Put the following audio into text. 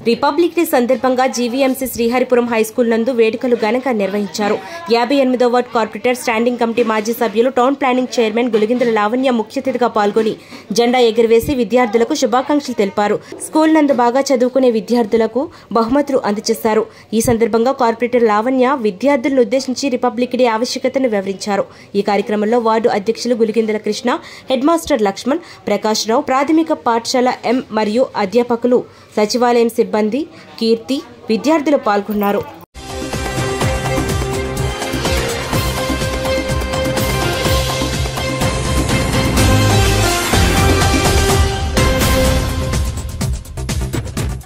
republic day సందర్భంగా GVMC Sriharipuram high school నందు వేడుకలు ఘనంగా నిర్వహించారు యాభై ఎనిమిదో వార్డ్ కార్పొరేటర్ స్టాండింగ్ కమిటీ మాజీ సభ్యులు town planning chairman Guligindra Lavanya ముఖ్య అతిథిగా పాల్గొని జెండా ఎగురవేసి విద్యార్థులకు శుభాకాంక్షలు తెలిపారు స్కూల్ నందు బాగా చదువుకునే విద్యార్థులకు బహుమతులు అందజేశారు ఈ సందర్భంగా కార్పొరేటర్ లావణ్య విద్యార్థులను ఉద్దేశించి రిపబ్లిక్ డే ఆవశ్యకతను వివరించారు ఈ కార్యక్రమంలో వార్డు అధ్యక్షులు గులిగింద్ర కృష్ణ హెడ్ మాస్టర్ లక్ష్మణ్ ప్రకాష్ రావు ప్రాథమిక పాఠశాల ఎం మరియు అధ్యాపకులు సచివాలయం సిబ్బంది కీర్తి విద్యార్థులు పాల్గొన్నారు